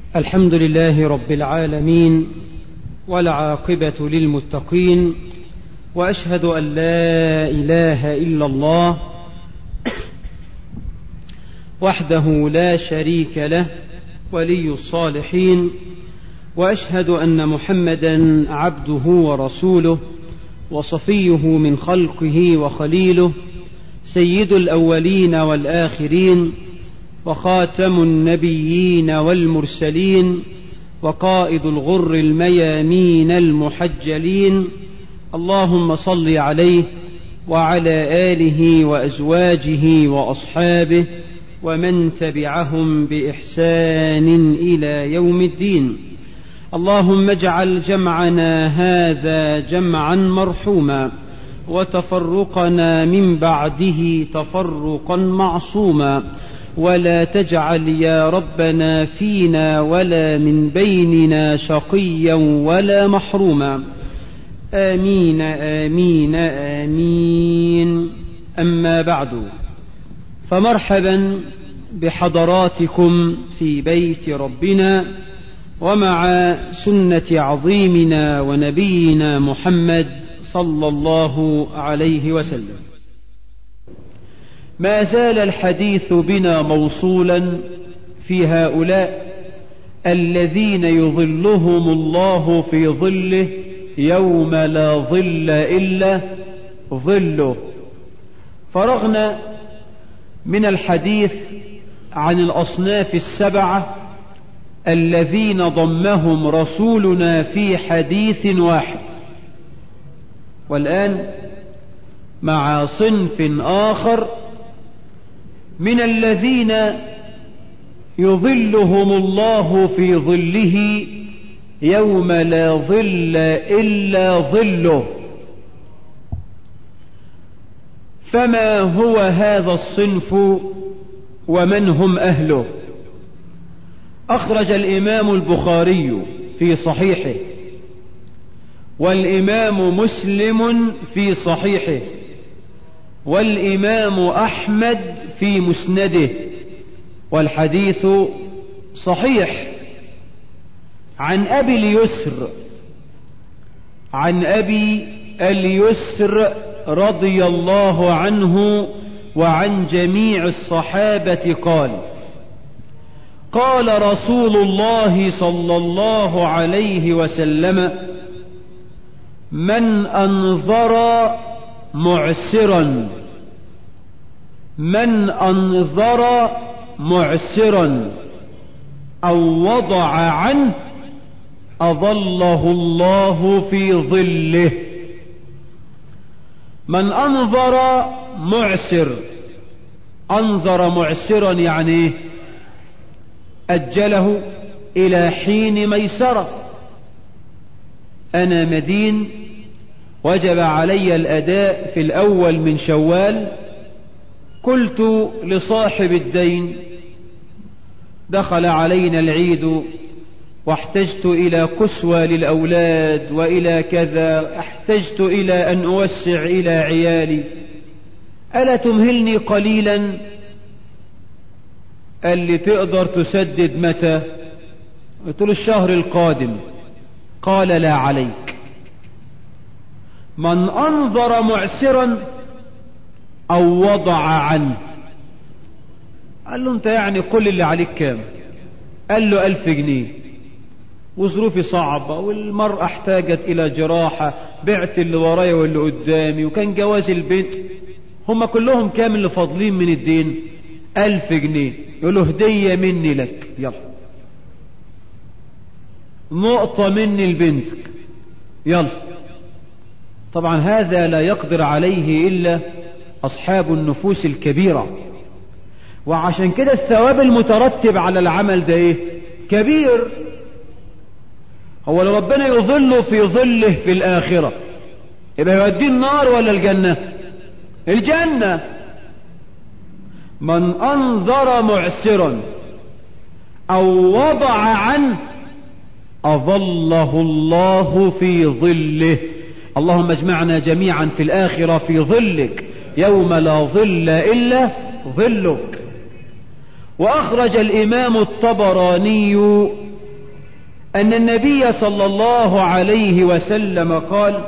الحمد لله رب العالمين والعاقبة للمتقين وأشهد أن لا إله إلا الله وحده لا شريك له ولي الصالحين وأشهد أن محمدا عبده ورسوله وصفيه من خلقه وخليله سيد الأولين والآخرين وخاتم النبيين والمرسلين وقائد الغر الميامين المحجلين اللهم صل عليه وعلى آله وأزواجه وأصحابه ومن تبعهم بإحسان إلى يوم الدين اللهم اجعل جمعنا هذا جمعا مرحوما وتفرقنا من بعده تفرقا معصوما ولا تجعل يا ربنا فينا ولا من بيننا شقيا ولا محروما امين امين امين اما بعد فمرحبا بحضراتكم في بيت ربنا ومع سنه عظيمنا ونبينا محمد صلى الله عليه وسلم ما زال الحديث بنا موصولا في هؤلاء الذين يظلهم الله في ظله يوم لا ظل الا ظله فرغنا من الحديث عن الاصناف السبعه الذين ضمهم رسولنا في حديث واحد والان مع صنف اخر من الذين يظلهم الله في ظله يوم لا ظل الا ظله فما هو هذا الصنف ومن هم اهله اخرج الامام البخاري في صحيحه والامام مسلم في صحيحه والامام احمد في مسنده والحديث صحيح عن ابي اليسر عن ابي اليسر رضي الله عنه وعن جميع الصحابه قال قال رسول الله صلى الله عليه وسلم من انظر معسرا من انظر معسرا او وضع عنه اظله الله في ظله من انظر معسر انظر معسرا يعني ايه اجله الى حين ميسره انا مدين وجب علي الاداء في الاول من شوال قلت لصاحب الدين دخل علينا العيد واحتجت الى كسوى للاولاد والى كذا احتجت الى ان اوسع الى عيالي الا تمهلني قليلا قال لي تقدر تسدد متى قلت له الشهر القادم قال لا عليك من انظر معسرا او وضع عنه قال له انت يعني كل اللي عليك كام قال له الف جنيه وظروفي صعبة والمرأة احتاجت الى جراحة بعت اللي ورايا واللي قدامي وكان جواز البنت هم كلهم كام اللي فاضلين من الدين الف جنيه يقول له هدية مني لك يلا نقطة مني لبنتك يلا طبعا هذا لا يقدر عليه إلا أصحاب النفوس الكبيرة وعشان كده الثواب المترتب على العمل ده إيه كبير هو لو ربنا يظله في ظله في الآخرة يبقى يوديه النار ولا الجنة الجنة من أنظر معسرا أو وضع عنه أظله الله في ظله اللهم اجمعنا جميعا في الآخرة في ظلك يوم لا ظل إلا ظلك وأخرج الإمام الطبراني أن النبي صلى الله عليه وسلم قال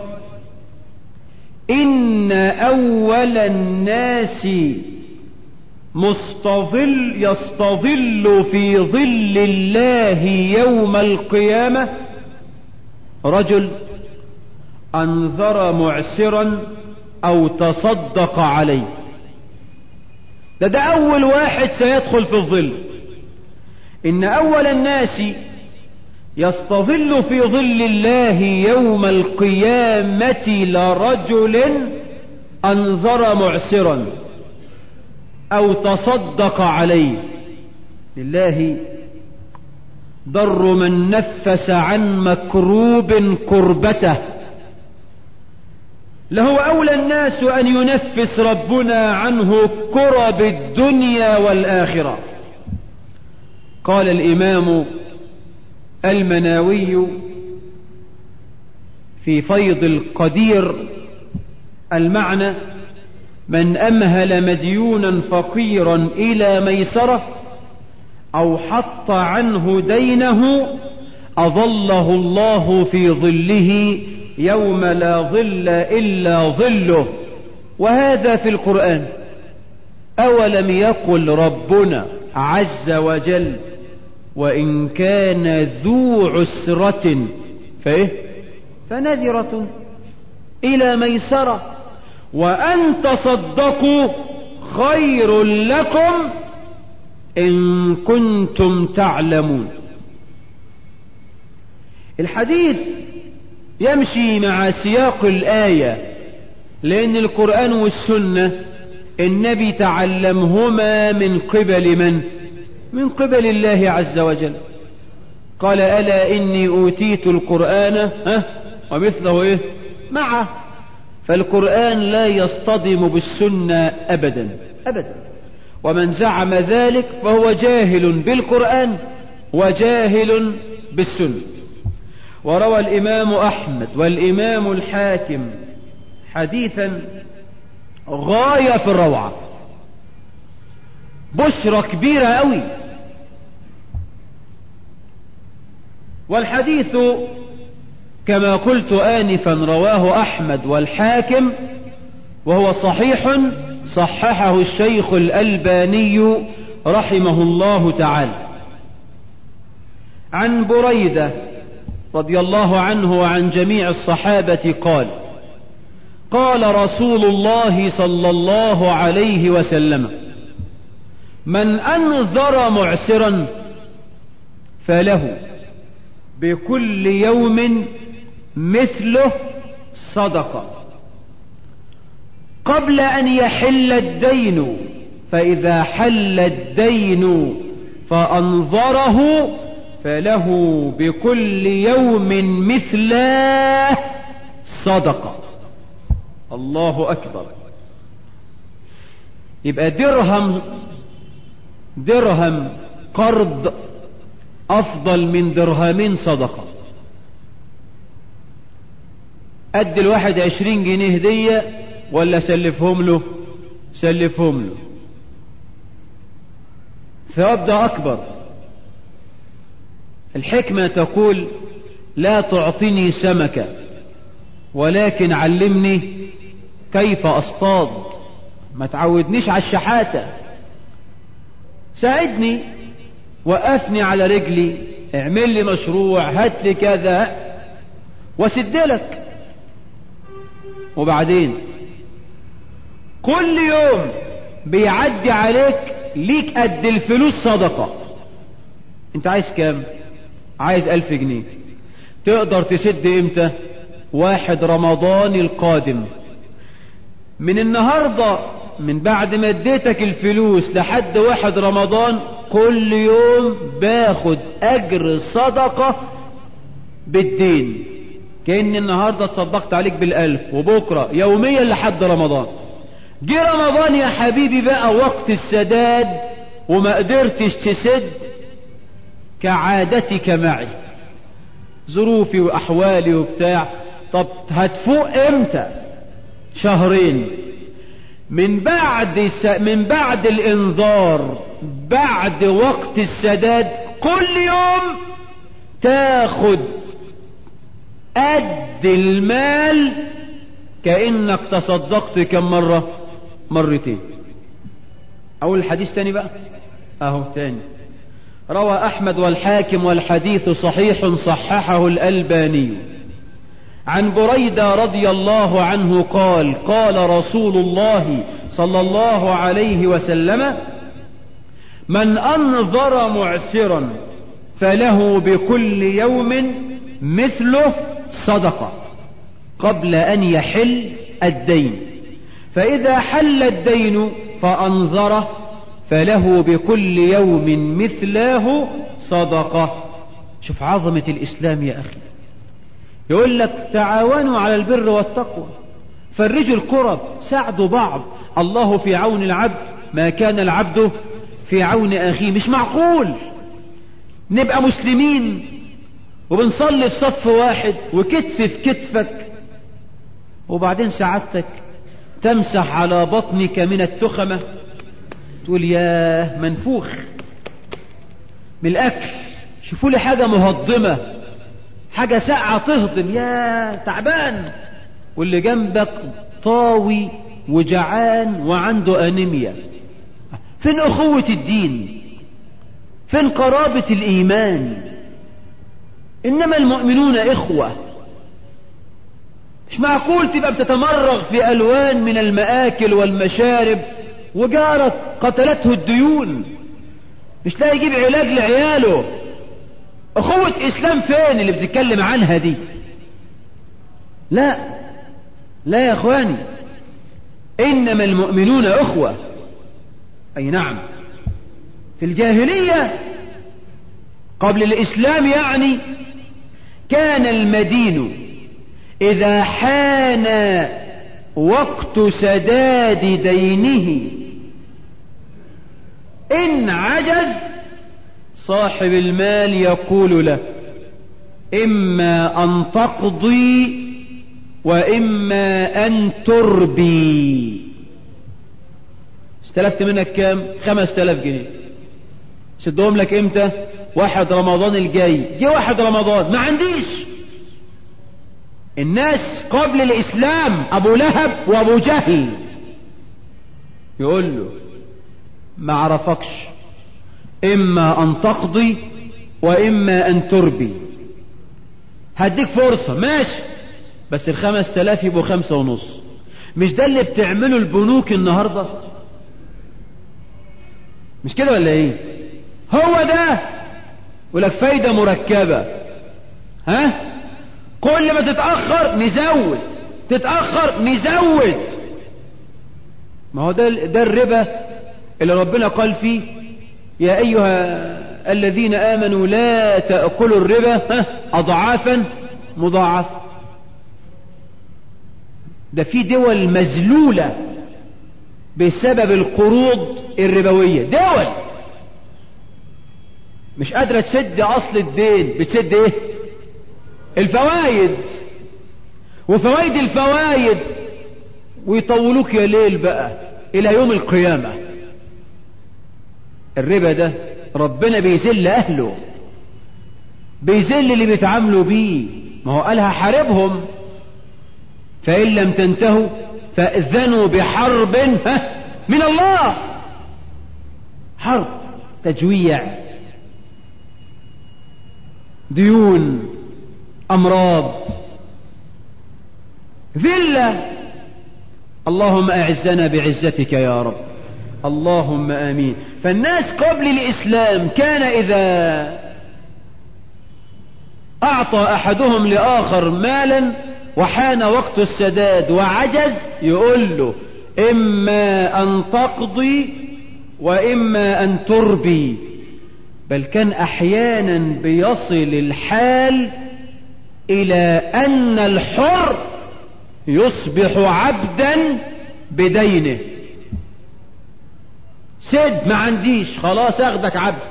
إن أول الناس مستظل يستظل في ظل الله يوم القيامة رجل أنذر معسرا أو تصدق عليه ده ده أول واحد سيدخل في الظل إن أول الناس يستظل في ظل الله يوم القيامة لرجل أنذر معسرا أو تصدق عليه لله ضر من نفس عن مكروب كربته له أولى الناس أن ينفس ربنا عنه كرب الدنيا والآخرة قال الإمام المناوي في فيض القدير المعنى من أمهل مديونا فقيرا إلى ميسرة أو حط عنه دينه أظله الله في ظله يوم لا ظل إلا ظله وهذا في القرآن أولم يقل ربنا عز وجل وإن كان ذو عسرة فإيه فنذرة إلى ميسرة وأن تصدقوا خير لكم إن كنتم تعلمون الحديث يمشي مع سياق الآية لأن القرآن والسنة النبي تعلمهما من قبل من من قبل الله عز وجل قال ألا إني أوتيت القرآن ها ومثله إيه معه فالقرآن لا يصطدم بالسنة أبدا أبدا ومن زعم ذلك فهو جاهل بالقرآن وجاهل بالسنة وروى الإمام أحمد والإمام الحاكم حديثا غاية في الروعة بشرة كبيرة قوي والحديث كما قلت آنفا رواه أحمد والحاكم وهو صحيح صححه الشيخ الألباني رحمه الله تعالى عن بريدة رضي الله عنه وعن جميع الصحابة قال قال رسول الله صلى الله عليه وسلم من أنذر معسرا فله بكل يوم مثله صدقة قبل أن يحل الدين فإذا حل الدين فأنظره فله بكل يوم مثله صدقة الله أكبر يبقى درهم درهم قرض أفضل من درهمين صدقة أدي الواحد عشرين جنيه هدية ولا سلفهم له سلفهم له ثواب ده أكبر الحكمة تقول لا تعطني سمكة ولكن علمني كيف أصطاد ما تعودنيش على الشحاتة ساعدني وقفني على رجلي اعمل لي مشروع هات لي كذا وسدلك وبعدين كل يوم بيعدي عليك ليك قد الفلوس صدقة انت عايز كام عايز الف جنيه تقدر تسد امتى واحد رمضان القادم من النهاردة من بعد ما اديتك الفلوس لحد واحد رمضان كل يوم باخد اجر صدقة بالدين كأن النهاردة تصدقت عليك بالالف وبكرة يوميا لحد رمضان جه رمضان يا حبيبي بقى وقت السداد وما قدرتش تسد كعادتك معي ظروفي واحوالي وبتاع طب هتفوق امتى شهرين من بعد س... من بعد الانذار بعد وقت السداد كل يوم تاخد قد المال كأنك تصدقت كم مرة مرتين أول الحديث تاني بقى أهو تاني روى أحمد والحاكم والحديث صحيح صححه الألباني عن بريدة رضي الله عنه قال قال رسول الله صلى الله عليه وسلم من أنظر معسرا فله بكل يوم مثله صدقة قبل أن يحل الدين فإذا حل الدين فأنظره فله بكل يوم مثله صدقة شوف عظمة الإسلام يا أخي يقول لك تعاونوا على البر والتقوى فرجوا الكرب ساعدوا بعض الله في عون العبد ما كان العبد في عون أخيه مش معقول نبقى مسلمين وبنصلي في صف واحد وكتف في كتفك وبعدين سعادتك تمسح على بطنك من التخمة تقول ياه منفوخ من الأكل شوفوا لي حاجة مهضمة حاجة ساقعة تهضم يا تعبان واللي جنبك طاوي وجعان وعنده أنيميا فين أخوة الدين فين قرابة الإيمان إنما المؤمنون إخوة مش معقول تبقى بتتمرغ في ألوان من المآكل والمشارب وجارك قتلته الديون مش لاقي يجيب علاج لعياله أخوة إسلام فين اللي بتتكلم عنها دي لا لا يا أخواني إنما المؤمنون أخوة أي نعم في الجاهلية قبل الإسلام يعني كان المدين إذا حان وقت سداد دينه إن عجز صاحب المال يقول له إما أن تقضي وإما أن تربي استلفت منك كام خمس تلاف جنيه سدهم لك امتى واحد رمضان الجاي جه واحد رمضان ما عنديش الناس قبل الإسلام أبو لهب وأبو جهل يقول له ما عرفكش إما أن تقضي وإما أن تربي هديك فرصة ماشي بس الخمس تلاف يبقوا خمسة ونص مش ده اللي بتعمله البنوك النهاردة مش كده ولا ايه هو ده ولك فايدة مركبة ها كل ما تتأخر نزود تتأخر نزود ما هو ده, ده الربا اللي ربنا قال فيه يا أيها الذين آمنوا لا تأكلوا الربا أضعافا مضاعفة ده في دول مذلولة بسبب القروض الربوية دول مش قادرة تسد أصل الدين بتسد إيه الفوائد وفوائد الفوائد ويطولوك يا ليل بقى إلى يوم القيامة الربا ده ربنا بيذل أهله بيذل اللي بيتعاملوا بيه ما هو قالها حاربهم فإن لم تنتهوا فأذنوا بحرب ها من الله حرب تجويع ديون أمراض ذلة اللهم أعزنا بعزتك يا رب اللهم آمين فالناس قبل الإسلام كان إذا أعطى أحدهم لآخر مالا وحان وقت السداد وعجز يقول له إما أن تقضي وإما أن تربي بل كان أحيانا بيصل الحال إلى أن الحر يصبح عبدا بدينه سد ما عنديش خلاص اخدك عبد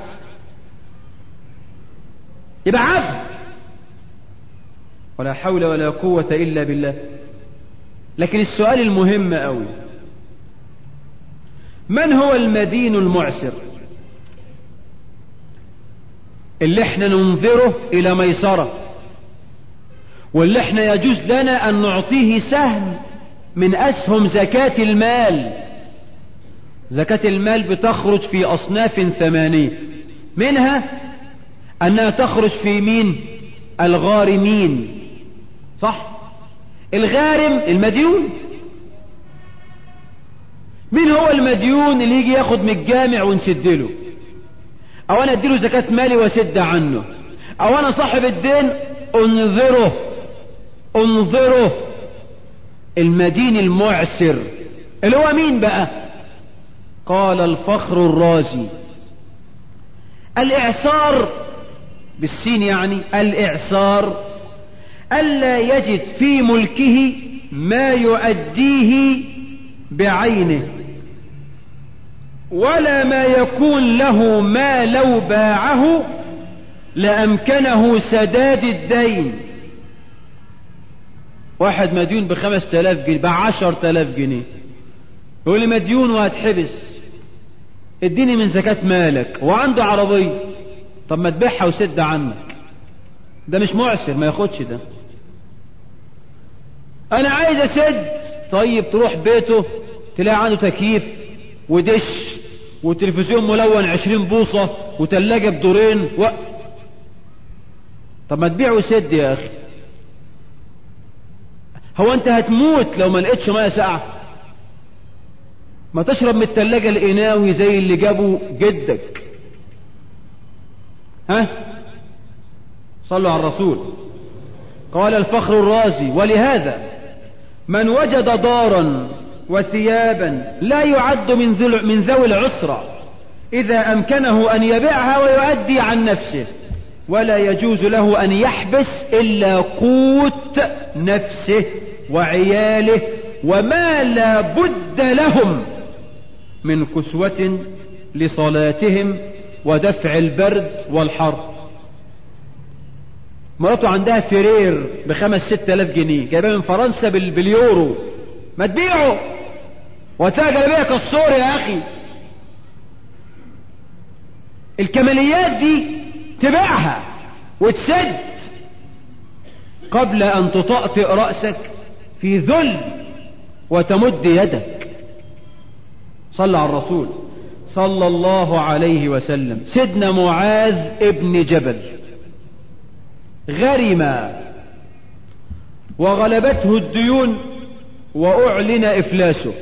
يبقى عبد ولا حول ولا قوة إلا بالله لكن السؤال المهم أوي من هو المدين المعسر اللي احنا ننظره الى ميسرة واللي احنا يجوز لنا ان نعطيه سهم من اسهم زكاة المال زكاة المال بتخرج في اصناف ثمانية منها انها تخرج في مين الغارمين صح الغارم المديون مين هو المديون اللي يجي ياخد من الجامع ونسد له او انا اديله زكاة مالي واسد عنه او انا صاحب الدين انظره انظره المدين المعسر اللي هو مين بقى قال الفخر الرازي الاعسار بالسين يعني الاعسار الا يجد في ملكه ما يؤديه بعينه ولا ما يكون له ما لو باعه لأمكنه سداد الدين واحد مديون بخمس تلاف جنيه بعشر تلاف جنيه يقول لي مديون وهتحبس اديني من زكاة مالك وعنده عربية طب ما تبيعها وسد عنك ده مش معسر ما ياخدش ده انا عايز اسد طيب تروح بيته تلاقي عنده تكييف ودش وتلفزيون ملون عشرين بوصة وتلاجة بدورين و... طب ما تبيع وسد يا اخي هو انت هتموت لو ما لقيتش ميه ساقعه ما تشرب من التلاجة القناوي زي اللي جابه جدك ها صلوا على الرسول قال الفخر الرازي ولهذا من وجد دارا وثيابا لا يعد من, من ذوي العسرة إذا أمكنه أن يبيعها ويؤدي عن نفسه ولا يجوز له أن يحبس إلا قوت نفسه وعياله وما لا بد لهم من كسوة لصلاتهم ودفع البرد والحر مراته عندها فرير بخمس ست الاف جنيه جايبها من فرنسا باليورو ما تبيعه وتلاقي جلابيه كالصور يا اخي الكماليات دي تبيعها وتسد قبل ان تطأطئ رأسك في ذل وتمد يدك صلى على الرسول صلى الله عليه وسلم سيدنا معاذ ابن جبل غرم وغلبته الديون واعلن افلاسه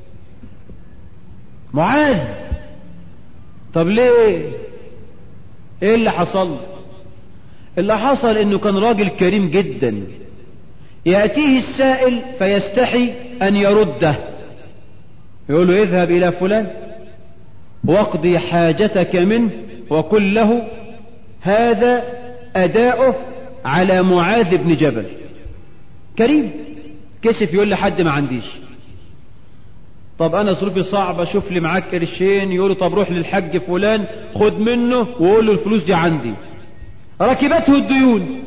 معاذ طب ليه ايه اللي حصل اللي حصل انه كان راجل كريم جدا يأتيه السائل فيستحي ان يرده يقول له اذهب الى فلان واقضي حاجتك منه وقل له هذا اداؤه على معاذ بن جبل كريم كسف يقول لحد ما عنديش طب انا ظروفي صعبه شوف لي معاك قرشين يقول طب روح للحج فلان خد منه وقول له الفلوس دي عندي ركبته الديون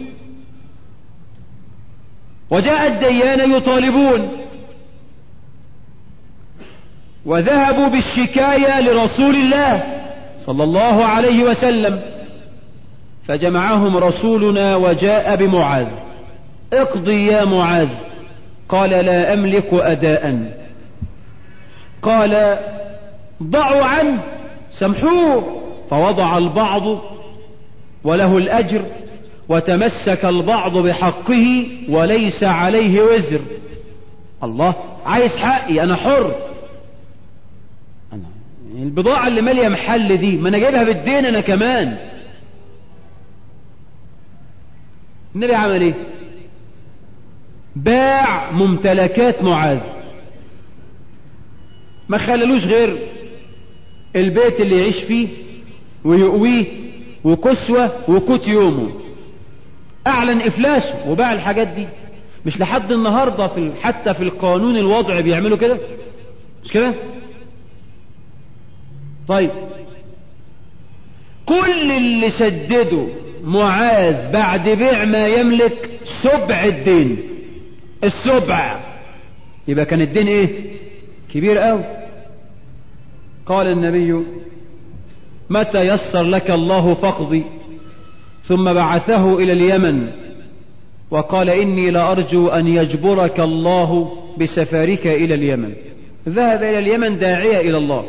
وجاء الديان يطالبون وذهبوا بالشكاية لرسول الله صلى الله عليه وسلم فجمعهم رسولنا وجاء بمعاذ اقضي يا معاذ قال لا املك اداء قال ضعوا عنه سامحوه فوضع البعض وله الاجر وتمسك البعض بحقه وليس عليه وزر الله عايز حقي انا حر أنا البضاعة اللي مالية محل دي ما انا جايبها بالدين انا كمان النبي عمل ايه باع ممتلكات معاذ ما خللوش غير البيت اللي يعيش فيه ويقويه وكسوة وكوت يومه اعلن افلاسه وباع الحاجات دي مش لحد النهاردة في حتى في القانون الوضع بيعملوا كده مش كده طيب كل اللي سدده معاذ بعد بيع ما يملك سبع الدين السبع يبقى كان الدين ايه كبير قوي قال النبي متى يسر لك الله فاقضي ثم بعثه إلى اليمن وقال إني لأرجو أن يجبرك الله بسفرك إلى اليمن ذهب إلى اليمن داعية إلى الله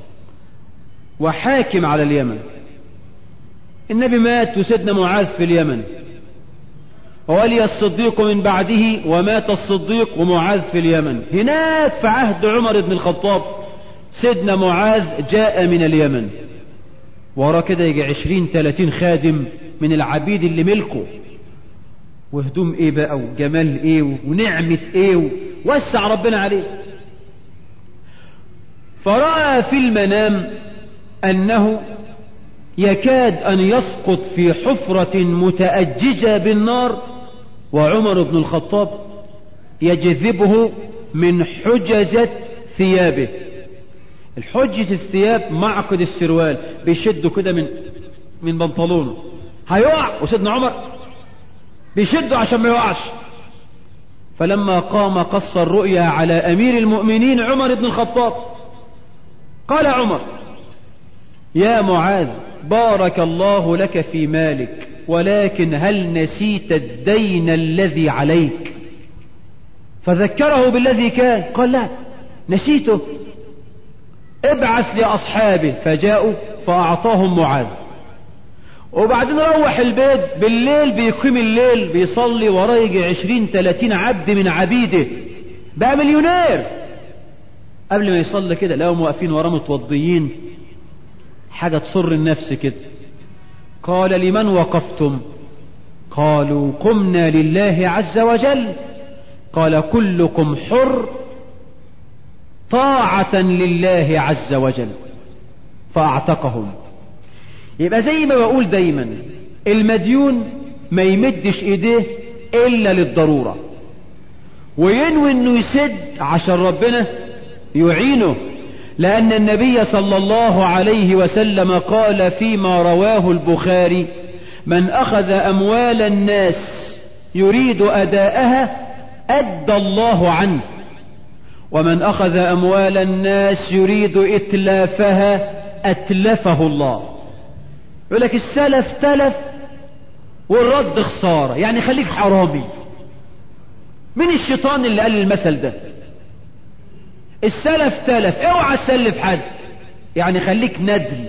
وحاكم على اليمن النبي مات وسيدنا معاذ في اليمن وولي الصديق من بعده ومات الصديق ومعاذ في اليمن هناك في عهد عمر بن الخطاب سيدنا معاذ جاء من اليمن وراه كده يجي عشرين تلاتين خادم من العبيد اللي ملكه وهدوم ايه بقى وجمال ايه ونعمة ايه وسع ربنا عليه فرأى في المنام أنه يكاد أن يسقط في حفرة متأججة بالنار وعمر بن الخطاب يجذبه من حجزة ثيابه الحجة الثياب معقد السروال بيشده كده من من بنطلونه هيقع وسيدنا عمر بيشده عشان ما يقعش فلما قام قص الرؤيا على أمير المؤمنين عمر بن الخطاب قال عمر يا معاذ بارك الله لك في مالك ولكن هل نسيت الدين الذي عليك فذكره بالذي كان قال لا نسيته ابعث لأصحابه فجاءوا فأعطاهم معاذ وبعدين روح البيت بالليل بيقيم الليل بيصلي وراه يجي عشرين تلاتين عبد من عبيده بقى مليونير قبل ما يصلي كده لقوا واقفين وراه متوضيين حاجة تصر النفس كده قال لمن وقفتم قالوا قمنا لله عز وجل قال كلكم حر طاعة لله عز وجل فأعتقهم يبقى زي ما بقول دايما المديون ما يمدش ايديه الا للضرورة وينوي انه يسد عشان ربنا يعينه لأن النبي صلى الله عليه وسلم قال فيما رواه البخاري من أخذ أموال الناس يريد أداءها أدى الله عنه ومن أخذ أموال الناس يريد إتلافها أتلفه الله يقول لك السلف تلف والرد خسارة يعني خليك حرامي من الشيطان اللي قال المثل ده السلف تلف اوعى تسلف حد يعني خليك ندل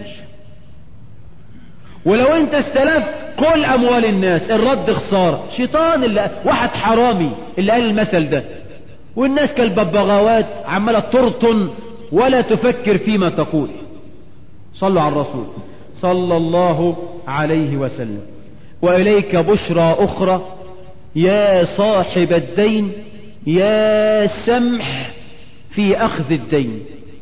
ولو انت استلفت كل اموال الناس الرد خسارة شيطان اللي واحد حرامي اللي قال المثل ده والناس كالببغاوات عمالة ترطن ولا تفكر فيما تقول صلوا على الرسول صلى الله عليه وسلم وإليك بشرى أخرى يا صاحب الدين يا سمح في أخذ الدين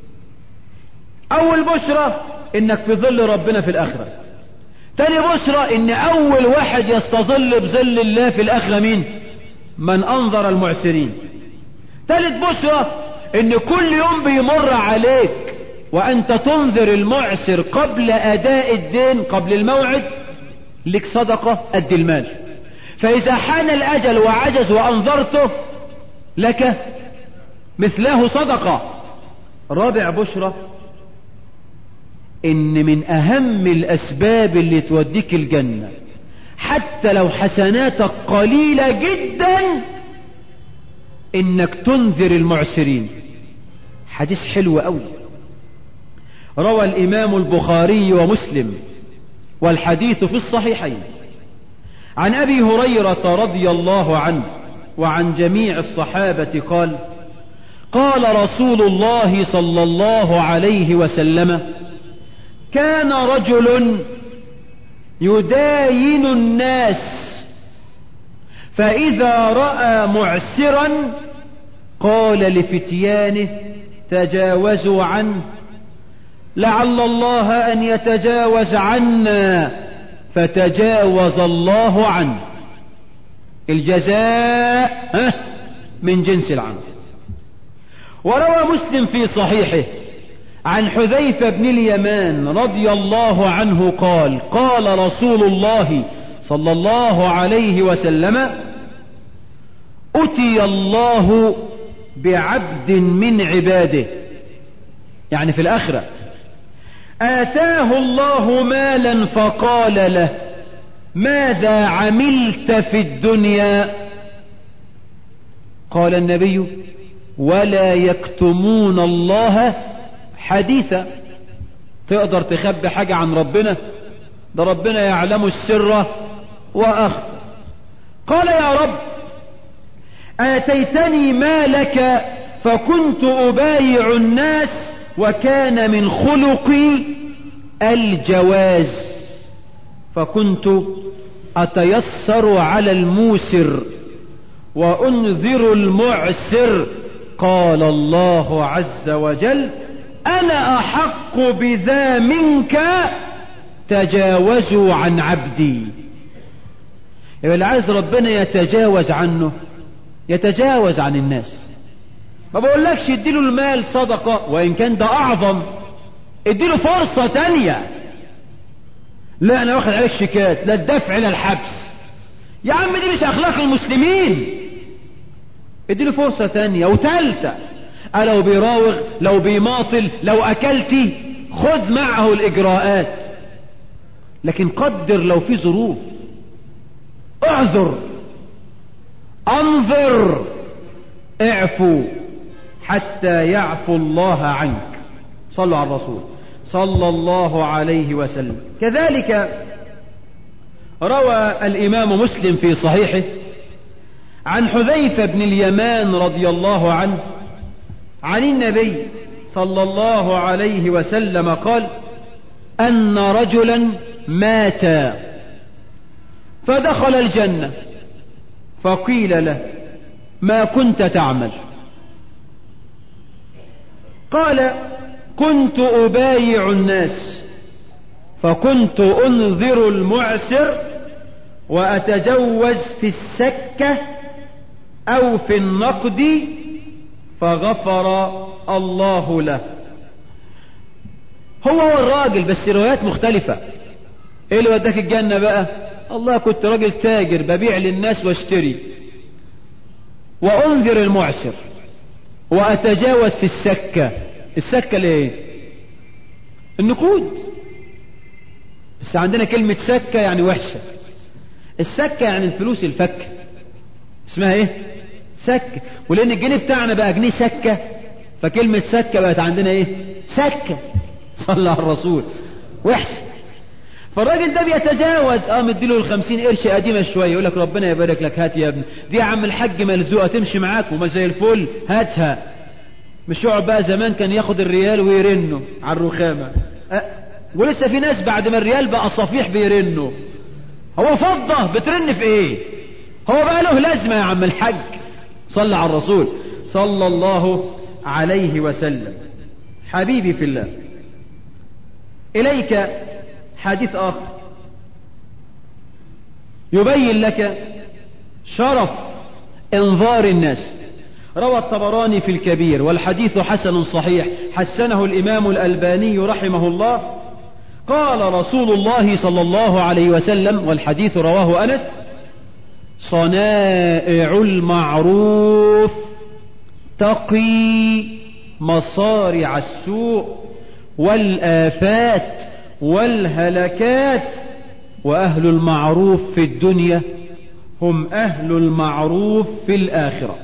أول بشرى إنك في ظل ربنا في الآخرة تاني بشرى إن أول واحد يستظل بظل الله في الآخرة مين من أنظر المعسرين تالت بشرى إن كل يوم بيمر عليك وأنت تنذر المعسر قبل أداء الدين قبل الموعد لك صدقة قد المال فإذا حان الأجل وعجز وأنظرته لك مثله صدقة رابع بشرة إن من أهم الأسباب اللي توديك الجنة حتى لو حسناتك قليلة جدا إنك تنذر المعسرين حديث حلو أوي روى الإمام البخاري ومسلم والحديث في الصحيحين عن أبي هريرة رضي الله عنه وعن جميع الصحابة قال قال رسول الله صلى الله عليه وسلم كان رجل يداين الناس فإذا رأى معسرا قال لفتيانه تجاوزوا عنه لعل الله أن يتجاوز عنا فتجاوز الله عنه الجزاء من جنس العمل وروى مسلم في صحيحه عن حذيفة بن اليمان رضي الله عنه قال قال رسول الله صلى الله عليه وسلم أتي الله بعبد من عباده يعني في الآخرة آتاه الله مالا فقال له ماذا عملت في الدنيا قال النبي ولا يكتمون الله حديثا تقدر تخبي حاجة عن ربنا ده ربنا يعلم السر وأخفى قال يا رب آتيتني مالك فكنت أبايع الناس وكان من خلقي الجواز فكنت أتيسر على الموسر وأنذر المعسر قال الله عز وجل أنا أحق بذا منك تجاوزوا عن عبدي يبقى اللي عايز ربنا يتجاوز عنه يتجاوز عن الناس ما بقولكش اديله المال صدقة وإن كان ده أعظم اديله فرصة تانية لا أنا واخد عليك شيكات لا الدفع لا الحبس يا عم دي مش أخلاق المسلمين اديله فرصة تانية وتالتة لو بيراوغ لو بيماطل لو أكلتي خد معه الإجراءات لكن قدر لو في ظروف اعذر انظر اعفو حتى يعفو الله عنك صلوا على الرسول صلى الله عليه وسلم كذلك روى الإمام مسلم في صحيحه عن حذيفة بن اليمان رضي الله عنه عن النبي صلى الله عليه وسلم قال أن رجلا مات فدخل الجنة فقيل له ما كنت تعمل قال كنت أبايع الناس فكنت أنذر المعسر وأتجوز في السكة أو في النقد فغفر الله له هو هو الراجل بس روايات مختلفة ايه اللي وداك الجنة بقى الله كنت راجل تاجر ببيع للناس واشتري وانذر المعسر واتجاوز في السكة السكة ليه النقود بس عندنا كلمة سكة يعني وحشة السكة يعني الفلوس الفكة اسمها ايه سكة ولان الجنيه بتاعنا بقى جنيه سكة فكلمة سكة بقت عندنا ايه سكة صلى على الرسول وحش فالراجل ده بيتجاوز اه مديله الخمسين قرش قديمة شوية يقول لك ربنا يبارك لك هات يا ابني دي يا عم الحاج ملزوقة تمشي معاك وما زي الفل هاتها مش يقعد بقى زمان كان ياخد الريال ويرنه على الرخامة أه ولسه في ناس بعد ما الريال بقى صفيح بيرنه هو فضة بترن في ايه هو بقى له لازمة يا عم الحاج صلى على الرسول صلى الله عليه وسلم حبيبي في الله إليك حديث آخر يبين لك شرف انظار الناس روى الطبراني في الكبير والحديث حسن صحيح حسنه الإمام الألباني رحمه الله قال رسول الله صلى الله عليه وسلم والحديث رواه أنس صنائع المعروف تقي مصارع السوء والآفات والهلكات وأهل المعروف في الدنيا هم أهل المعروف في الآخرة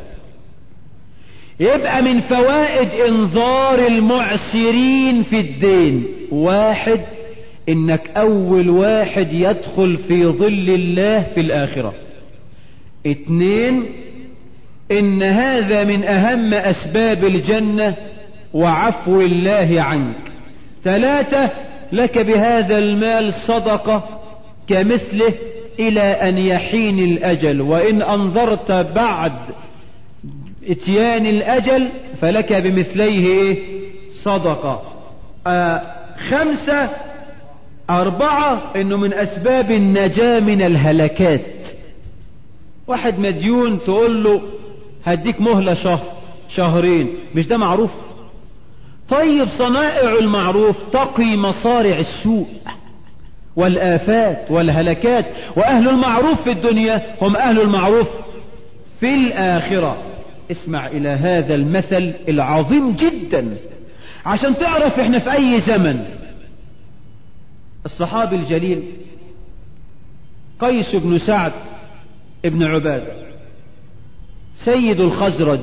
يبقى من فوائد انذار المعسرين في الدين واحد انك اول واحد يدخل في ظل الله في الاخرة اتنين ان هذا من اهم اسباب الجنة وعفو الله عنك ثلاثة لك بهذا المال صدقة كمثله الى ان يحين الاجل وان انظرت بعد اتيان الاجل فلك بمثليه ايه صدقة آه خمسة اربعة انه من اسباب النجاة من الهلكات واحد مديون تقول له هديك مهلة شهر شهرين مش ده معروف طيب صنائع المعروف تقي مصارع السوء والآفات والهلكات وأهل المعروف في الدنيا هم أهل المعروف في الآخرة اسمع إلى هذا المثل العظيم جدا عشان تعرف احنا في أي زمن الصحابي الجليل قيس بن سعد ابن عباد سيد الخزرج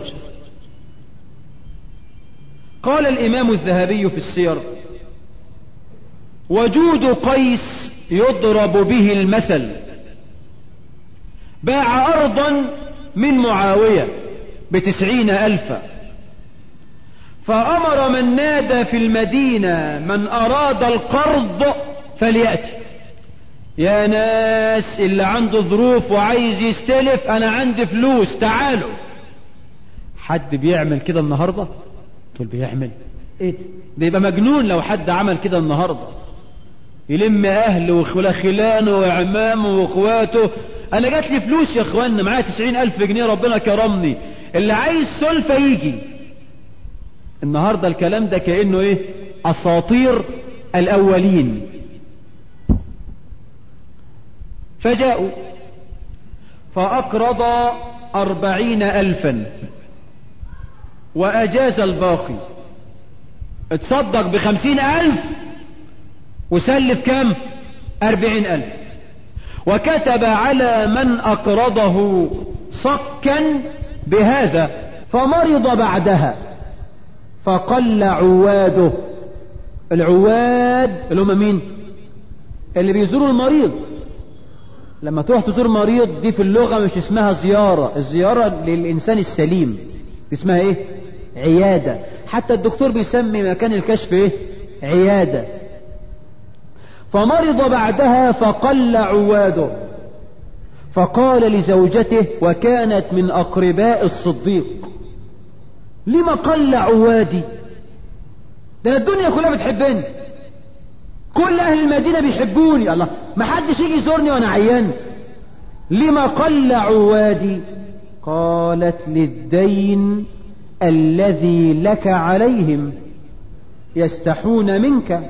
قال الإمام الذهبي في السير وجود قيس يضرب به المثل باع أرضا من معاوية بتسعين ألفا فأمر من نادى في المدينة من أراد القرض فليأتي يا ناس اللي عنده ظروف وعايز يستلف أنا عندي فلوس تعالوا حد بيعمل كده النهاردة تقول بيعمل ايه ده ده يبقى مجنون لو حد عمل كده النهاردة يلم اهله وخلانه وعمامه واخواته انا جات لي فلوس يا اخوانا معايا تسعين الف جنيه ربنا كرمني اللي عايز سلفة يجي النهاردة الكلام ده كأنه ايه اساطير الاولين فجاءوا فاقرض اربعين الفا واجاز الباقي اتصدق بخمسين الف وسلف كم اربعين الف وكتب على من اقرضه صكا بهذا فمرض بعدها فقل عواده العواد اللي هم مين اللي بيزوروا المريض لما تروح تزور مريض دي في اللغة مش اسمها زيارة الزيارة للإنسان السليم اسمها ايه عيادة حتى الدكتور بيسمي مكان الكشف ايه عيادة فمرض بعدها فقل عواده فقال لزوجته وكانت من أقرباء الصديق لما قل عوادي ده الدنيا كلها بتحبني كل أهل المدينة بيحبوني الله ما حدش يجي يزورني وأنا عيان لما قل عوادي قالت للدين الذي لك عليهم يستحون منك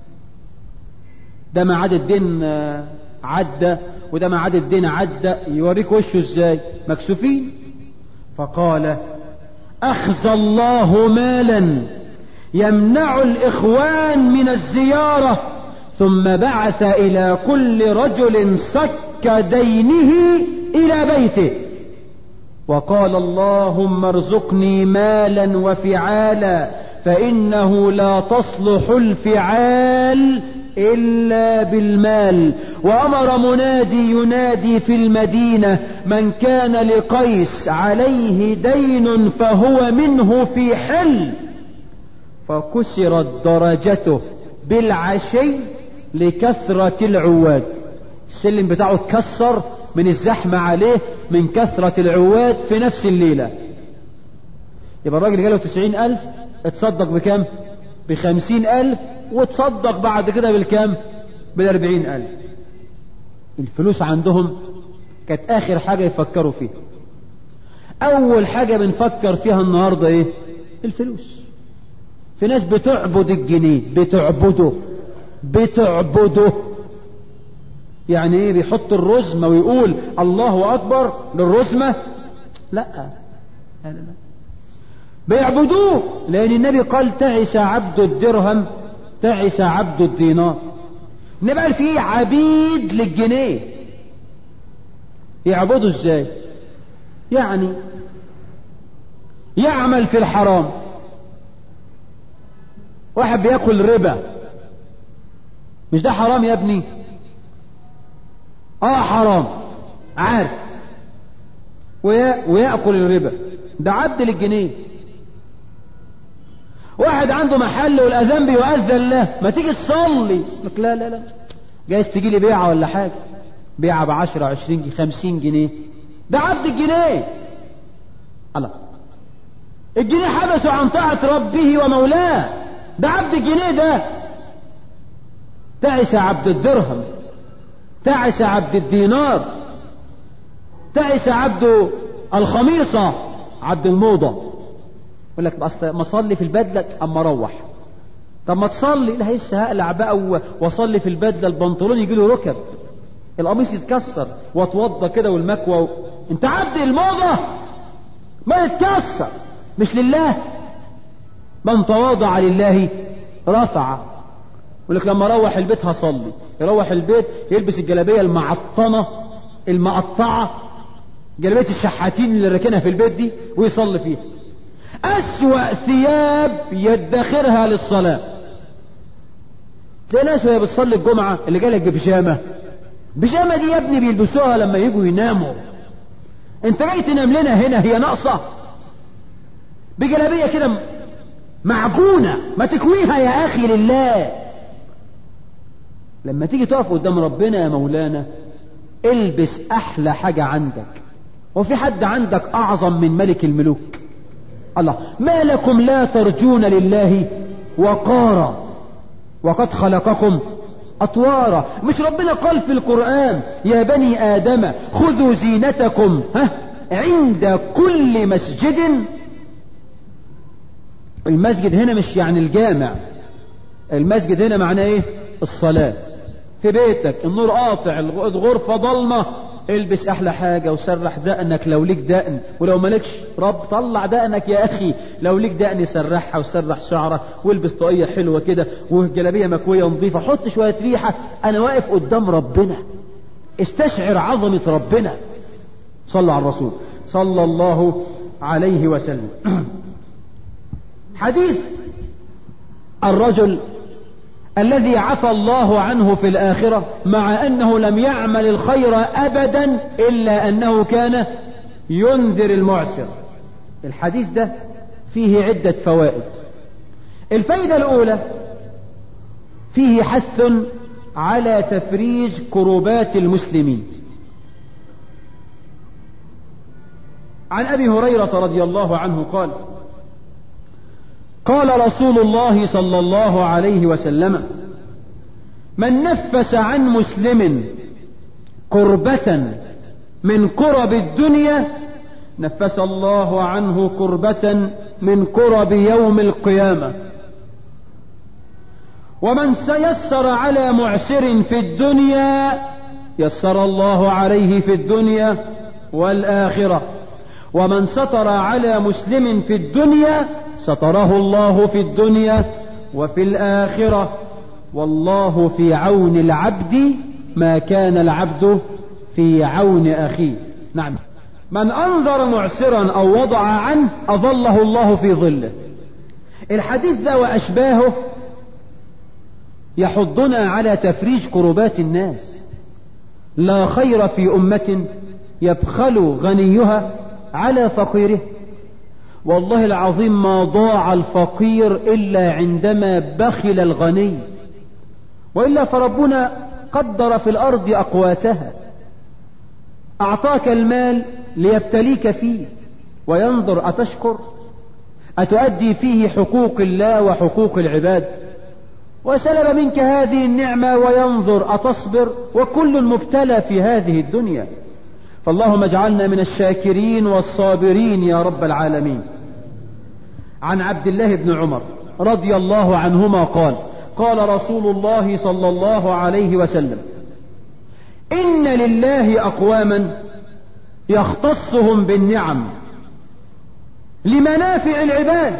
ده معاد الدين عدى وده معاد الدين عدى يوريك وشه ازاي مكسوفين فقال اخزى الله مالا يمنع الاخوان من الزيارة ثم بعث الى كل رجل سك دينه الى بيته وقال اللهم ارزقني مالا وفعالا فانه لا تصلح الفعال إلا بالمال وأمر منادي ينادي في المدينة من كان لقيس عليه دين فهو منه في حل فكسرت درجته بالعشي لكثرة العواد السلم بتاعه اتكسر من الزحمة عليه من كثرة العواد في نفس الليلة يبقى الراجل جاله تسعين ألف اتصدق بكم بخمسين ألف وتصدق بعد كده بالكام بالاربعين ألف الفلوس عندهم كانت آخر حاجة يفكروا فيها أول حاجة بنفكر فيها النهاردة إيه الفلوس في ناس بتعبد الجنيه بتعبده بتعبده يعني ايه بيحط الرزمة ويقول الله أكبر للرزمة لا لا لا بيعبدوه لأن النبي قال تعس عبد الدرهم تعس عبد الدينار نبقى فيه عبيد للجنيه يعبدوا ازاي يعني يعمل في الحرام واحد بياكل ربا مش ده حرام يا ابني اه حرام عارف ويأكل الربا ده عبد للجنيه واحد عنده محل والاذان بيؤذن له ما تيجي تصلي لك لا لا لا جايز تجي لي بيعه ولا حاجه بيعه ب 10 20 جنيه 50 جنيه ده عبد الجنيه الله الجنيه حبسه عن طاعة ربه ومولاه ده عبد الجنيه ده تعس عبد الدرهم تعس عبد الدينار تعس عبد الخميصة عبد الموضة يقول لك اصل ما اصلي في البدله اما اروح طب ما تصلي لا لسه هقلع بقى واصلي في البدله البنطلون يجي له ركب القميص يتكسر واتوضى كده والمكوى و... انت عبد الموضه ما يتكسر مش لله من تواضع لله رفع يقول لك لما اروح البيت هصلي يروح البيت يلبس الجلابيه المعطنه المقطعه جلابيه الشحاتين اللي راكنها في البيت دي ويصلي فيها اسوا ثياب يدخرها للصلاه تلاقي ناس وهي بتصلي الجمعه اللي جالك ببيجامه بيجامه دي يا ابني بيلبسوها لما يجوا يناموا انت جاي تنام لنا هنا هي ناقصه بجلابيه كده معجونه ما تكويها يا اخي لله لما تيجي تقف قدام ربنا يا مولانا البس احلى حاجة عندك وفي حد عندك اعظم من ملك الملوك الله ما لكم لا ترجون لله وقارا وقد خلقكم اطوارا مش ربنا قال في القرآن يا بني ادم خذوا زينتكم ها عند كل مسجد المسجد هنا مش يعني الجامع المسجد هنا معناه ايه الصلاة في بيتك النور قاطع الغرفة ضلمة البس احلى حاجة وسرح دقنك لو ليك دقن ولو مالكش رب طلع دقنك يا اخي لو ليك دقن سرحها وسرح شعرك والبس طاقية حلوة كده وجلابية مكوية نظيفة حط شوية ريحة انا واقف قدام ربنا استشعر عظمة ربنا صلى على الرسول صلى الله عليه وسلم حديث الرجل الذي عفى الله عنه في الآخرة مع أنه لم يعمل الخير أبدا إلا أنه كان ينذر المعسر الحديث ده فيه عدة فوائد الفائدة الأولى فيه حث على تفريج كروبات المسلمين عن أبي هريرة رضي الله عنه قال قال رسول الله صلى الله عليه وسلم من نفس عن مسلم كربة من كرب الدنيا نفس الله عنه كربة من كرب يوم القيامة ومن سيسر على معسر في الدنيا يسر الله عليه في الدنيا والآخرة ومن ستر على مسلم في الدنيا ستره الله في الدنيا وفي الآخرة والله في عون العبد ما كان العبد في عون أخيه نعم من أنظر معسرا أو وضع عنه أظله الله في ظله الحديث ذا وأشباهه يحضنا على تفريج كربات الناس لا خير في أمة يبخل غنيها على فقيره والله العظيم ما ضاع الفقير إلا عندما بخل الغني وإلا فربنا قدر في الأرض أقواتها أعطاك المال ليبتليك فيه وينظر أتشكر أتؤدي فيه حقوق الله وحقوق العباد وسلب منك هذه النعمة وينظر أتصبر وكل مبتلى في هذه الدنيا فاللهم اجعلنا من الشاكرين والصابرين يا رب العالمين عن عبد الله بن عمر رضي الله عنهما قال قال رسول الله صلى الله عليه وسلم إن لله أقواما يختصهم بالنعم لمنافع العباد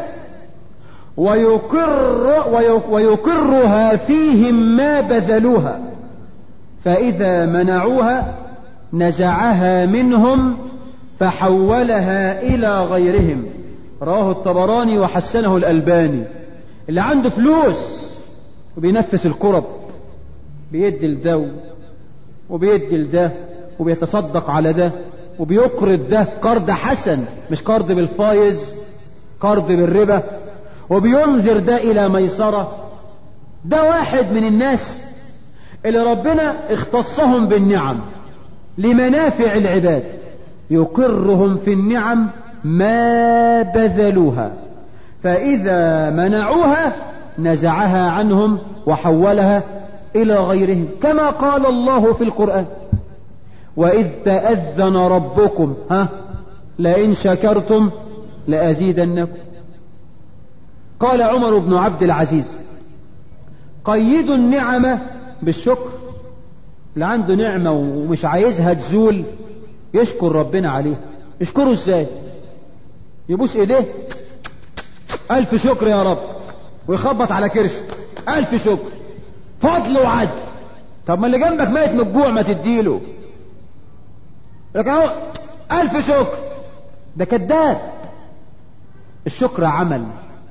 ويقر ويقرها فيهم ما بذلوها فإذا منعوها نزعها منهم فحولها إلى غيرهم رواه الطبراني وحسنه الألباني اللي عنده فلوس وبينفس الكرب بيدي لده وبيدي لده وبيتصدق على ده وبيقرض ده قرض حسن مش قرض بالفايز قرض بالربا وبينذر ده إلى ميسرة ده واحد من الناس اللي ربنا اختصهم بالنعم لمنافع العباد يقرهم في النعم ما بذلوها فإذا منعوها نزعها عنهم وحولها إلى غيرهم كما قال الله في القرآن وإذ تأذن ربكم ها لئن شكرتم لأزيدنكم قال عمر بن عبد العزيز قيدوا النعمة بالشكر اللي عنده نعمة ومش عايزها تزول يشكر ربنا عليها يشكره ازاي يبوس ايديه الف شكر يا رب ويخبط على كرشه الف شكر فضل وعدل طب ما اللي جنبك ميت من الجوع ما تديله لكن هو ألف شكر ده كذاب الشكر عمل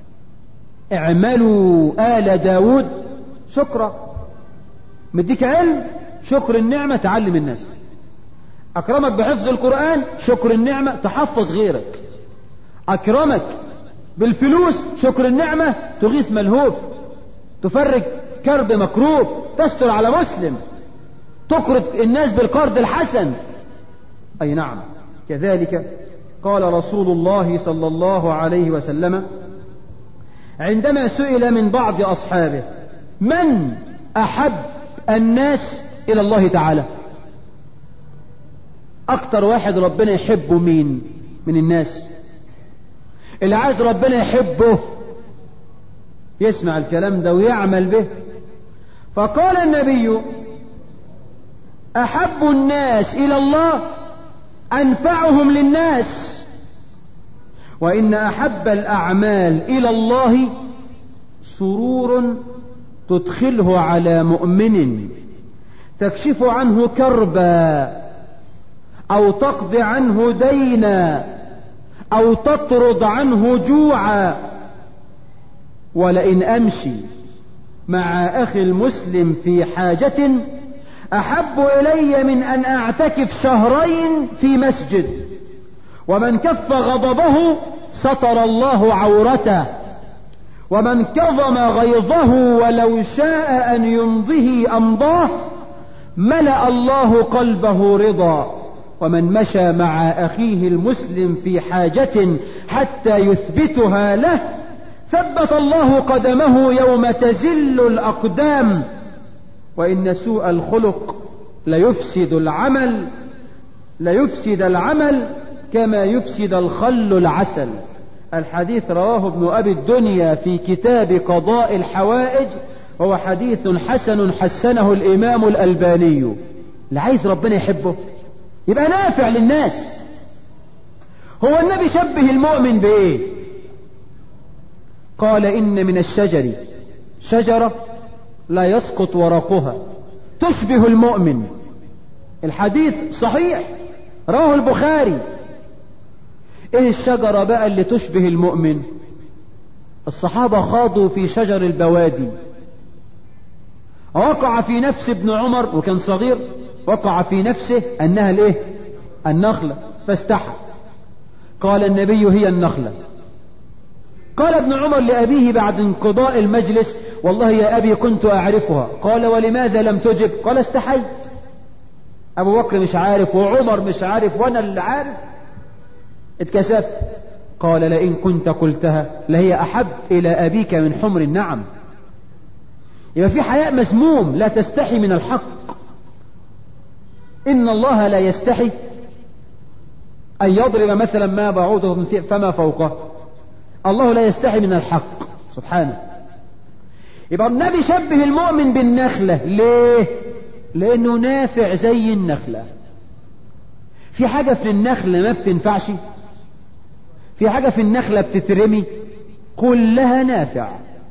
اعملوا آل داود شكرا مديك علم شكر النعمة تعلم الناس أكرمك بحفظ القرآن شكر النعمة تحفظ غيرك أكرمك بالفلوس شكر النعمة تغيث ملهوف تفرج كرب مكروب تستر على مسلم تقرض الناس بالقرض الحسن أي نعم كذلك قال رسول الله صلى الله عليه وسلم عندما سئل من بعض أصحابه من أحب الناس إلى الله تعالى أكتر واحد ربنا يحبه مين من الناس اللي عايز ربنا يحبه يسمع الكلام ده ويعمل به فقال النبي أحب الناس إلى الله أنفعهم للناس وإن أحب الأعمال إلى الله سرور تدخله على مؤمن تكشف عنه كربا أو تقضي عنه دينا أو تطرد عنه جوعا ولئن أمشي مع أخي المسلم في حاجة أحب إلي من أن أعتكف شهرين في مسجد ومن كف غضبه سطر الله عورته ومن كظم غيظه ولو شاء أن يمضه أمضاه ملأ الله قلبه رضا ومن مشى مع أخيه المسلم في حاجة حتى يثبتها له ثبت الله قدمه يوم تزل الأقدام وإن سوء الخلق ليفسد العمل ليفسد العمل كما يفسد الخل العسل الحديث رواه ابن أبي الدنيا في كتاب قضاء الحوائج وهو حديث حسن حسنه الإمام الألباني اللي عايز ربنا يحبه يبقى نافع للناس هو النبي شبه المؤمن بإيه قال إن من الشجر شجرة لا يسقط ورقها تشبه المؤمن الحديث صحيح رواه البخاري ايه الشجرة بقى اللي تشبه المؤمن الصحابة خاضوا في شجر البوادي وقع في نفس ابن عمر وكان صغير وقع في نفسه انها الايه النخلة فاستحى قال النبي هي النخلة قال ابن عمر لأبيه بعد انقضاء المجلس والله يا أبي كنت أعرفها قال ولماذا لم تجب قال استحيت أبو بكر مش عارف وعمر مش عارف وأنا اللي عارف اتكسفت قال لئن كنت قلتها لهي أحب إلى أبيك من حمر النعم يبقى في حياء مسموم لا تستحي من الحق إن الله لا يستحي أن يضرب مثلا ما بعوضه فما فوقه الله لا يستحي من الحق سبحانه يبقى النبي شبه المؤمن بالنخلة ليه لأنه نافع زي النخلة في حاجة في النخلة ما بتنفعش في حاجة في النخلة بتترمي كلها نافع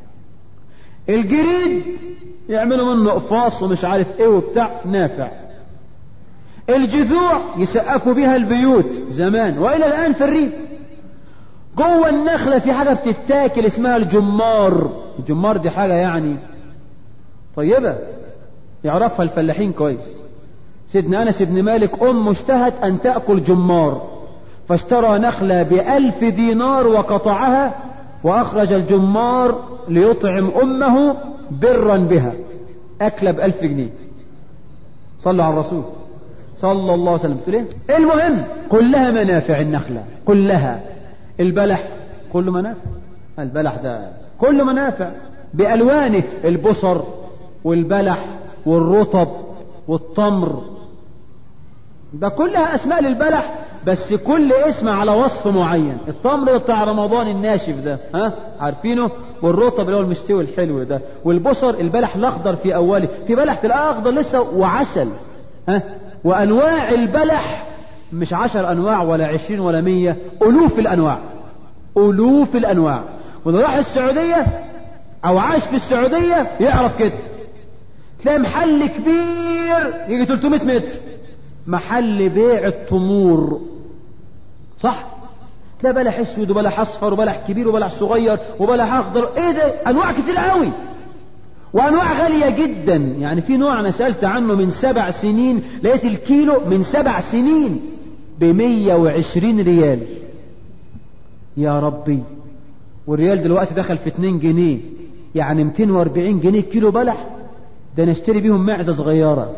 الجريد يعملوا منه قفاص ومش عارف ايه وبتاع نافع الجذوع يسقفوا بها البيوت زمان والى الان في الريف جوه النخلة في حاجة بتتاكل اسمها الجمار الجمار دي حاجة يعني طيبة يعرفها الفلاحين كويس سيدنا أنس بن مالك أم اشتهت أن تأكل جمار فاشترى نخلة بألف دينار وقطعها وأخرج الجمار ليطعم أمه برا بها أكلة بألف جنيه صلوا على الرسول صلى الله عليه وسلم تقول ايه المهم كلها منافع النخلة كلها البلح كله منافع البلح ده كله منافع بألوانه البصر والبلح والرطب والتمر ده كلها أسماء للبلح بس كل اسم على وصف معين التمر بتاع رمضان الناشف ده ها عارفينه والرطب اللي هو المستوي الحلو ده والبصر البلح الاخضر في اوله في بلح تلاقيه اخضر لسه وعسل ها وانواع البلح مش عشر انواع ولا عشرين ولا مية الوف الانواع الوف الانواع واللي راح السعودية او عاش في السعودية يعرف كده تلاقي محل كبير يجي 300 متر محل بيع التمور صح تلاقي بلح اسود وبلح اصفر وبلح كبير وبلح صغير وبلح اخضر ايه ده انواع كتير قوي وانواع غالية جدا يعني في نوع انا سألت عنه من سبع سنين لقيت الكيلو من سبع سنين بمية وعشرين ريال يا ربي والريال دلوقتي دخل في اتنين جنيه يعني 240 جنيه كيلو بلح ده انا اشتري بيهم معزة صغيرة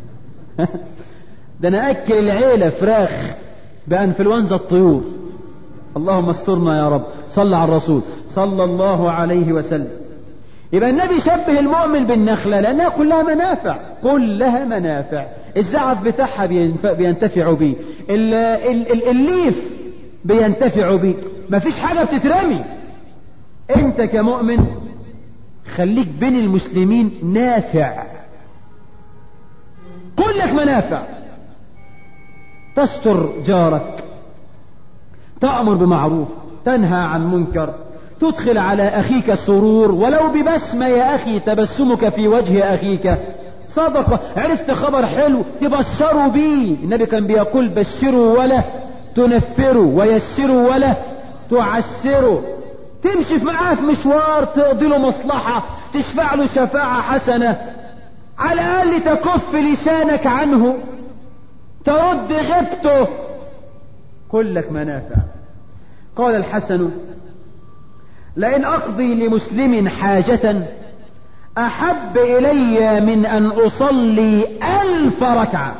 ده انا اكل العيلة فراخ بانفلونزا الطيور اللهم استرنا يا رب صلى على الرسول صلى الله عليه وسلم يبقى النبي شبه المؤمن بالنخلة لأنها كلها منافع كلها منافع الزعف بتاعها بينتفع بيه الليف بينتفع بيه مفيش حاجة بتترمي انت كمؤمن خليك بين المسلمين نافع كلك منافع تستر جارك تأمر بمعروف تنهى عن منكر تدخل على أخيك سرور ولو ببسمة يا أخي تبسمك في وجه أخيك صدقة عرفت خبر حلو تبشروا بيه النبي كان بيقول بشروا ولا تنفروا ويسروا ولا تعسروا تمشي معاه في مشوار تقضي له مصلحة تشفع له شفاعة حسنة على الأقل تكف لسانك عنه ترد غيبته كلك منافع قال الحسن لئن أقضي لمسلم حاجة أحب إلي من أن أصلي ألف ركعة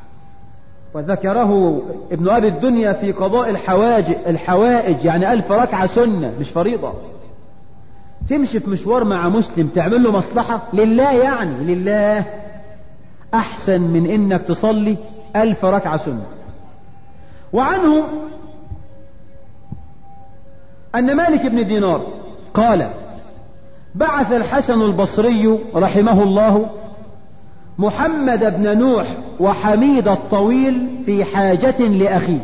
وذكره ابن أبي الدنيا في قضاء الحواج الحوائج يعني ألف ركعة سنة مش فريضة تمشي في مشوار مع مسلم تعمل له مصلحة لله يعني لله أحسن من إنك تصلي ألف ركعة سنة وعنه أن مالك بن دينار قال بعث الحسن البصري رحمه الله محمد بن نوح وحميد الطويل في حاجة لأخيه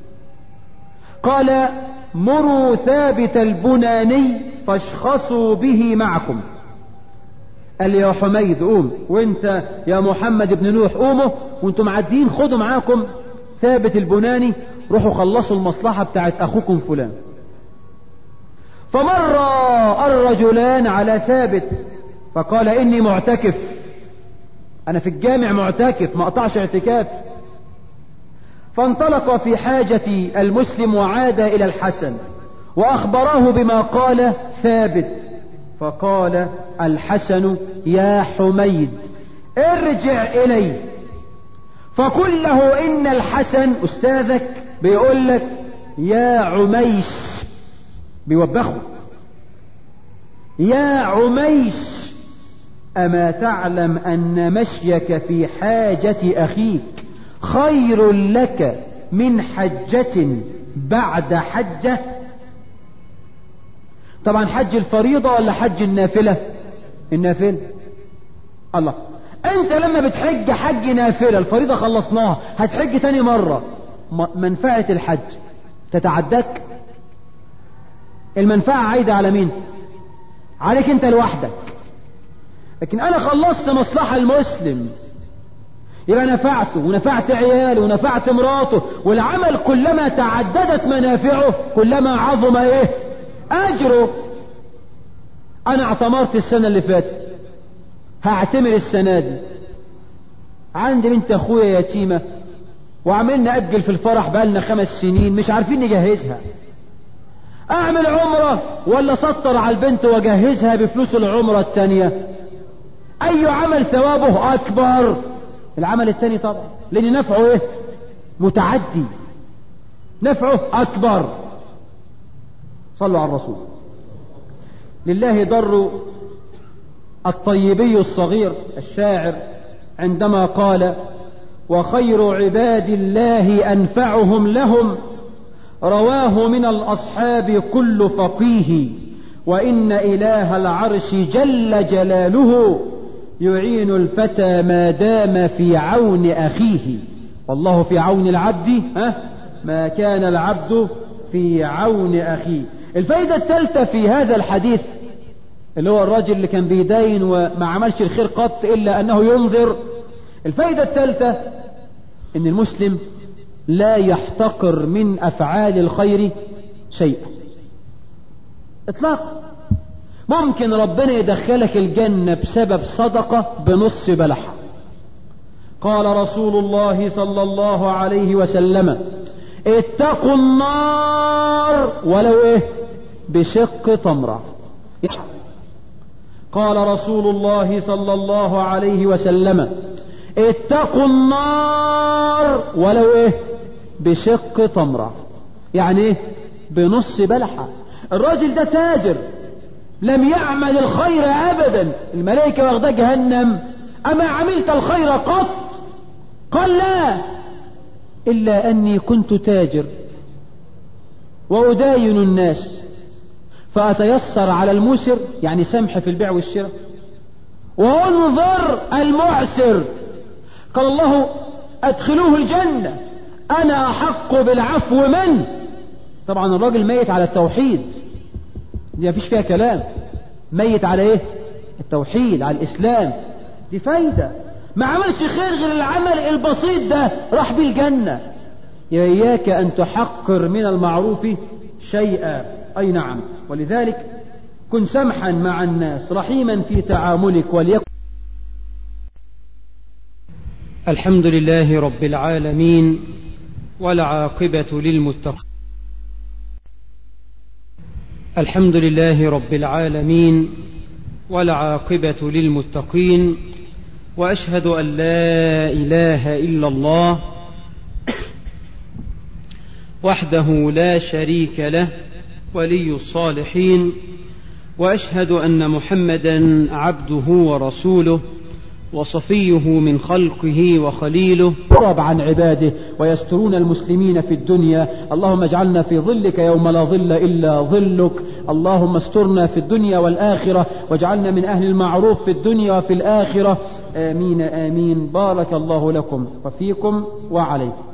قال مروا ثابت البناني فاشخصوا به معكم قال يا حميد قوم وانت يا محمد بن نوح قوموا وانتم معديين خدوا معاكم ثابت البناني روحوا خلصوا المصلحة بتاعت اخوكم فلان فمر الرجلان على ثابت فقال اني معتكف انا في الجامع معتكف ما اقطعش اعتكاف فانطلق في حاجة المسلم وعاد الى الحسن واخبراه بما قال ثابت فقال الحسن يا حميد ارجع الي فقل له ان الحسن استاذك بيقول لك يا عميش بيوبخه يا عميش أما تعلم أن مشيك في حاجة أخيك خير لك من حجة بعد حجة طبعا حج الفريضة ولا حج النافلة النافلة الله انت لما بتحج حج نافلة الفريضة خلصناها هتحج تاني مرة منفعة الحج تتعداك المنفعة عايدة على مين عليك انت لوحدك لكن انا خلصت مصلحة المسلم يبقى نفعته ونفعت عياله ونفعت مراته والعمل كلما تعددت منافعه كلما عظم ايه اجره انا اعتمرت السنة اللي فاتت هعتمر السنة دي عندي بنت اخويا يتيمة وعملنا اجل في الفرح بقالنا خمس سنين مش عارفين نجهزها اعمل عمرة ولا سطر على البنت واجهزها بفلوس العمرة التانية اي عمل ثوابه اكبر العمل التاني طبعا لان نفعه ايه متعدي نفعه اكبر صلوا على الرسول لله در الطيبي الصغير الشاعر عندما قال وخير عباد الله انفعهم لهم رواه من الأصحاب كل فقيه وإن إله العرش جل جلاله يعين الفتى ما دام في عون أخيه والله في عون العبد ها ما كان العبد في عون أخيه الفائدة الثالثة في هذا الحديث اللي هو الراجل اللي كان بيدين وما عملش الخير قط إلا أنه ينذر الفائدة الثالثة أن المسلم لا يحتقر من أفعال الخير شيئا اطلاق ممكن ربنا يدخلك الجنة بسبب صدقة بنص بلحة قال رسول الله صلى الله عليه وسلم اتقوا النار ولو ايه بشق تمرة قال رسول الله صلى الله عليه وسلم اتقوا النار ولو ايه بشق تمرة يعني ايه بنص بلحة الراجل ده تاجر لم يعمل الخير ابدا الملائكة واخده جهنم اما عملت الخير قط قال لا الا اني كنت تاجر واداين الناس فاتيسر على المسر يعني سمح في البيع والشراء وانظر المعسر قال الله ادخلوه الجنة انا احق بالعفو منه طبعا الراجل ميت على التوحيد دي مفيش فيها كلام ميت على ايه التوحيد على الاسلام دي فايدة ما عملش خير غير العمل البسيط ده راح بيه الجنة يا إياك أن تحقر من المعروف شيئا أي نعم ولذلك كن سمحا مع الناس رحيما في تعاملك وليكن الحمد لله رب العالمين والعاقبة للمتقين الحمد لله رب العالمين والعاقبة للمتقين وأشهد أن لا إله إلا الله وحده لا شريك له ولي الصالحين وأشهد أن محمدا عبده ورسوله وصفيه من خلقه وخليله يقرب عن عباده ويسترون المسلمين في الدنيا اللهم اجعلنا في ظلك يوم لا ظل إلا ظلك اللهم استرنا في الدنيا والآخرة واجعلنا من أهل المعروف في الدنيا وفي الآخرة آمين آمين بارك الله لكم وفيكم وعليكم